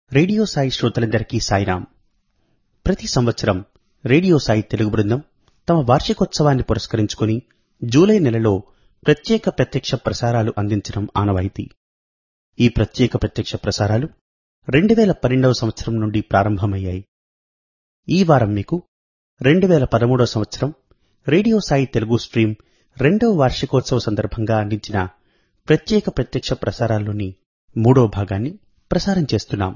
radio Sai శ్రోతలందరికీ సాయిరాం ప్రతి సంవత్సరం రేడియో సాయి తెలుగు బృందం తమ వార్షికోత్సవాన్ని పురస్కరించుకుని జూలై నెలలో ప్రత్యేక ప్రత్యక్ష ప్రసారాలు అందించడం ఆనవాయితీ ఈ ప్రత్యేక ప్రత్యక్ష ప్రసారాలు రెండు వేల పన్నెండవ సంవత్సరం నుండి ప్రారంభమయ్యాయి ఈ వారం మీకు రెండు వేల పదమూడవ సంవత్సరం రేడియో సాయి తెలుగు స్ట్రీమ్ రెండవ వార్షికోత్సవ సందర్భంగా అందించిన ప్రత్యేక ప్రత్యక్ష ప్రసారాల్లోని మూడో భాగాన్ని ప్రసారం చేస్తున్నాం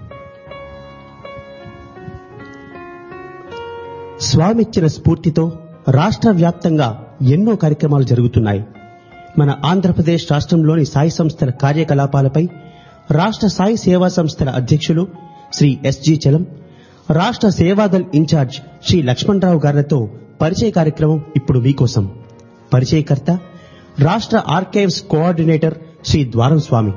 స్వామిచ్చిన స్ఫూర్తితో రాష్ట్ర వ్యాప్తంగా ఎన్నో కార్యక్రమాలు జరుగుతున్నాయి మన ఆంధ్రప్రదేశ్ రాష్ట్రంలోని సాయి సంస్థల కార్యకలాపాలపై రాష్ట్ర సాయి సేవా సంస్థల అధ్యక్షులు శ్రీ ఎస్జి చలం రాష్ట్ర సేవాదల్ ఇన్ఛార్జ్ శ్రీ లక్ష్మణరావు గారితో పరిచయ కార్యక్రమం ఇప్పుడు మీకోసం పరిచయకర్త రాష్ట్ర ఆర్కైవ్స్ కోఆర్డినేటర్ శ్రీ ద్వారం స్వామి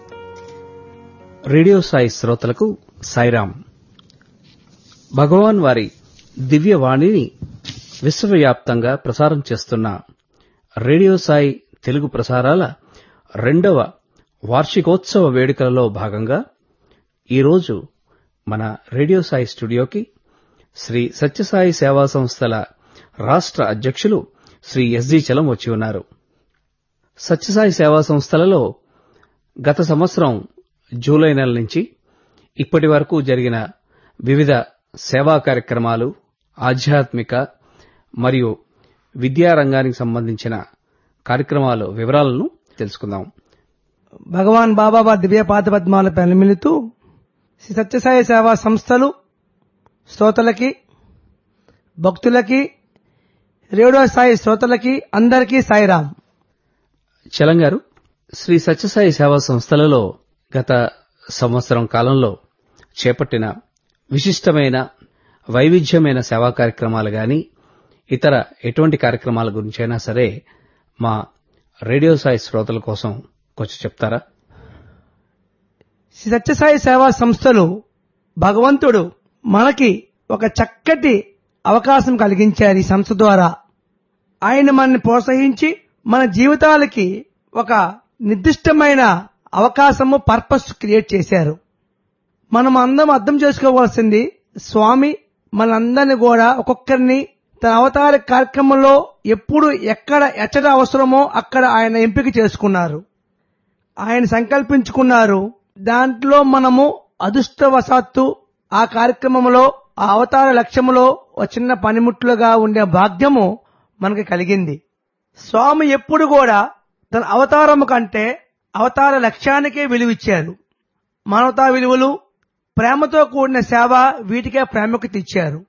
రేడియో సాయి శ్రోతలకు సాయిరాం భగవాన్ వారి దివ్య వాణిని విశ్వవ్యాప్తంగా ప్రసారం చేస్తున్న రేడియో సాయి తెలుగు ప్రసారాల రెండవ వార్షికోత్సవ వేడుకలలో భాగంగా ఈరోజు మన రేడియో సాయి స్టూడియోకి శ్రీ సత్యసాయి సేవా సంస్థల రాష్ట్ర అధ్యక్షులు శ్రీ ఎస్జి చలం వచ్చి ఉన్నారు సత్యసాయి సేవా సంస్థలలో గత సంవత్సరం జూలై నెల నుంచి ఇప్పటి వరకు జరిగిన వివిధ సేవా కార్యక్రమాలు ఆధ్యాత్మిక మరియు విద్యారంగానికి సంబంధించిన కార్యక్రమాల వివరాలను తెలుసుకుందాం భగవాన్ బాబాబా దివ్య పాదపద్మాల పెనమిలుతూ శ్రీ సత్యసాయి సేవా సంస్థలు శ్రోతలకి భక్తులకి రేడియో సాయి శ్రోతలకి అందరికీ సాయిరాం చలం గారు శ్రీ సత్యసాయి సేవా సంస్థలలో గత సంవత్సరం కాలంలో చేపట్టిన విశిష్టమైన వైవిధ్యమైన సేవా కార్యక్రమాలు గాని ఇతర ఎటువంటి కార్యక్రమాల గురించైనా సరే మా రేడియో సాయి శ్రోతల కోసం కొంచెం చెప్తారా శ్రీ సత్యసాయి సేవా సంస్థలు భగవంతుడు మనకి ఒక చక్కటి అవకాశం కలిగించారు ఈ సంస్థ ద్వారా ఆయన మనని ప్రోత్సహించి మన జీవితాలకి ఒక నిర్దిష్టమైన అవకాశము పర్పస్ క్రియేట్ చేశారు మనం అందరం అర్థం చేసుకోవాల్సింది స్వామి మనందరిని కూడా ఒక్కొక్కరిని తన అవతార కార్యక్రమంలో ఎప్పుడు ఎక్కడ ఎచ్చట అవసరమో అక్కడ ఆయన ఎంపిక చేసుకున్నారు ఆయన సంకల్పించుకున్నారు దాంట్లో మనము అదృష్టవశాత్తు ఆ కార్యక్రమంలో ఆ అవతార లక్ష్యములో ఒక చిన్న పనిముట్లుగా ఉండే భాగ్యము మనకి కలిగింది స్వామి ఎప్పుడు కూడా తన అవతారము కంటే అవతార లక్ష్యానికే విలువిచ్చారు మానవతా విలువలు ప్రేమతో కూడిన సేవ వీటికే ప్రాముఖ్యత ఇచ్చారు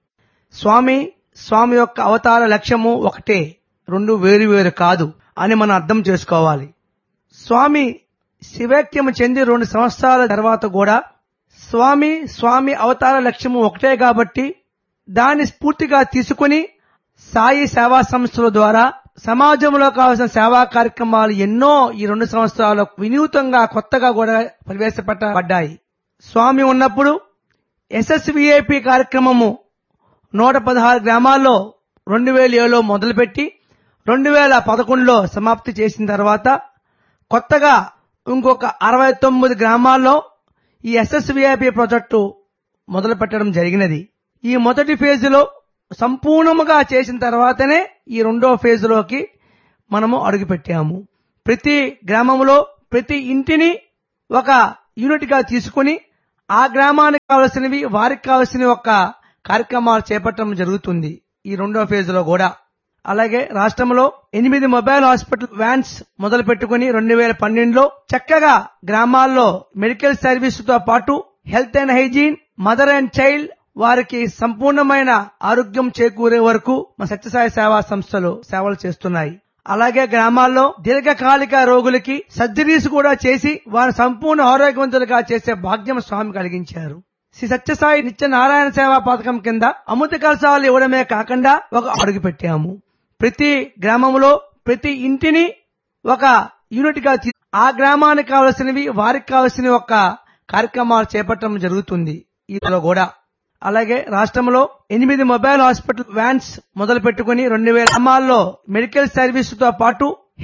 స్వామి స్వామి యొక్క అవతార లక్ష్యము ఒకటే రెండు వేరు వేరు కాదు అని మనం అర్థం చేసుకోవాలి స్వామి శివైక్యము చెంది రెండు సంవత్సరాల తర్వాత కూడా స్వామి స్వామి అవతార లక్ష్యము ఒకటే కాబట్టి దాన్ని స్ఫూర్తిగా తీసుకుని సాయి సేవా సంస్థల ద్వారా సమాజంలో కావాల్సిన సేవా కార్యక్రమాలు ఎన్నో ఈ రెండు సంవత్సరాలు వినూతంగా కొత్తగా కూడా ప్రవేశపెట్టబడ్డాయి స్వామి ఉన్నప్పుడు ఎస్ఎస్విఐపి కార్యక్రమము నూట పదహారు గ్రామాల్లో రెండు వేల ఏడులో మొదలుపెట్టి రెండు వేల పదకొండులో సమాప్తి చేసిన తర్వాత కొత్తగా ఇంకొక అరవై తొమ్మిది గ్రామాల్లో ఈ ఎస్ఎస్విఐపి ప్రాజెక్టు మొదలు పెట్టడం జరిగినది ఈ మొదటి ఫేజులో సంపూర్ణముగా చేసిన తర్వాతనే ఈ రెండో ఫేజులోకి మనము అడుగుపెట్టాము ప్రతి గ్రామంలో ప్రతి ఇంటిని ఒక యూనిట్ గా తీసుకుని ఆ గ్రామానికి కావలసినవి వారికి కావలసిన ఒక కార్యక్రమాలు చేపట్టడం జరుగుతుంది ఈ రెండో ఫేజ్ లో కూడా అలాగే రాష్ట్రంలో ఎనిమిది మొబైల్ హాస్పిటల్ వ్యాన్స్ మొదలు పెట్టుకుని రెండు వేల పన్నెండులో చక్కగా గ్రామాల్లో మెడికల్ సర్వీస్ తో పాటు health and hygiene mother and child వారికి సంపూర్ణమైన ఆరోగ్యం చేకూరే వరకు మా సత్యసాయి సేవా సంస్థలు సేవలు చేస్తున్నాయి అలాగే గ్రామాల్లో దీర్ఘకాలిక రోగులకి సర్జరీస్ కూడా చేసి వారు సంపూర్ణ ఆరోగ్యవంతులుగా చేసే భాగ్యం స్వామి కలిగించారు శ్రీ సత్యసాయి నిత్య నారాయణ సేవా పథకం కింద అమృత కలశాలు ఇవ్వడమే కాకుండా ఒక అడుగు పెట్టాము ప్రతి గ్రామంలో ప్రతి ఇంటిని ఒక యూనిట్ గా తీ- ఆ గ్రామానికి కావలసినవి వారికి కావలసిన ఒక కార్యక్రమాలు చేపట్టడం జరుగుతుంది ఈలో కూడా అలాగే రాష్ట్రంలో ఎనిమిది మొబైల్ హాస్పిటల్ వ్యాన్స్ మొదలు పెట్టుకుని రెండు వేల గ్రామాల్లో మెడికల్ సర్వీస్ తో పాటు